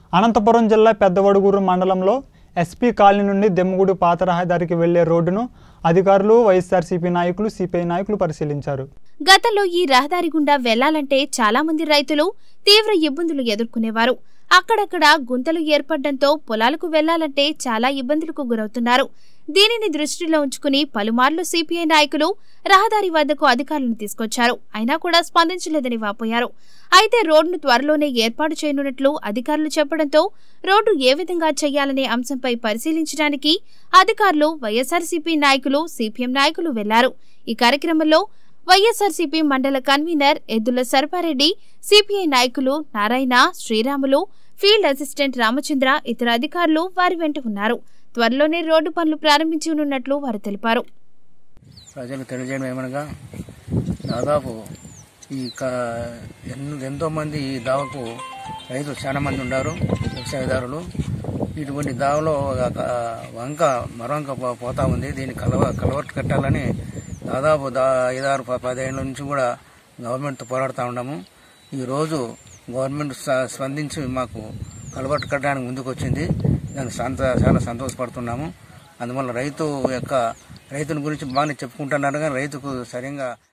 అనంతపురం జిల్లా పెద్దవడుగూరు మండలంలో SP colony నుండి దెమ్మగూడు పాత రహదారికి వెళ్లే రోడ్డును అధికారులు వైఎస్ఆర్సీపీ నాయకులు సిపిఐ నాయకులు పరిశీలించారు గతంలో ఈ రహదారి గుండా వెళ్లాలంటే చాలా మంది రైతులు తీవ్ర ఇబ్బందులు ఎదుర్కొనేవారు అక్కడక్కడ గుంతలు ఏర్పడడంతో పొలాలకు వెళ్లాలంటే చాలా ఇబ్బందులకు గురవుతున్నారు దీనిని దృష్టిలో ఉంచుకుని పలుమార్లు సిపిఐ నాయకులు రహదారి వద్దకు అధికారులను తీసుకొచ్చారు అయినా కూడా స్పందించలేదని వాపోయారు అయితే రోడ్డును త్వరలోనే ఏర్పాటు చేయనున్నట్లు అధికారులు చెప్పడంతో రోడ్డు ఏ విధంగా చేయాలనే అంశంపై పరిశీలించడానికి అధికారులు వైఎస్ఆర్సీపీ నాయకులు సిపిఎం నాయకులు వెళ్లారు ఈ కార్యక్రమంలో వైఎస్ఆర్సీపీ మండల కన్వీనర్ ఎద్దుల సర్పారెడ్డి సిపిఐ నాయకులు నారాయణ శ్రీరాములు ఫీల్డ్ అసిస్టెంట్ రామచంద్ర ఇతర అధికారులు వారి వెంట ఉన్నారు త్వరలోనే రోడ్డు పనులు ప్రారంభించనున్నట్లు వారు తెలిపారు ప్రజలు తెలియజేయడం ఏమనగా దాదాపు ఈ క- ఎన్- ఎంతో మంది ఈ దావకు రైతులు చాలా మంది ఉన్నారు వ్యవసాయదారులు ఇటువంటి దావలో ఒక వంక మరొంక పో- పోతా ఉంది దీన్ని కలవ కలవట్టు కట్టాలని దాదాపు దా ఐదారు ప- పదేళ్ళ నుంచి కూడా గవర్నమెంట్తో పోరాడుతూ ఉన్నాము ఈరోజు గవర్నమెంట్ స- స్పందించి మాకు కలవట్టు కట్టడానికి ముందుకు వచ్చింది దానికి సంత చాలా సంతోషపడుతున్నాము అందువల్ల రైతు యొక్క రైతుల గురించి బాగానే చెప్పుకుంటున్నారు కానీ రైతుకు సరిగా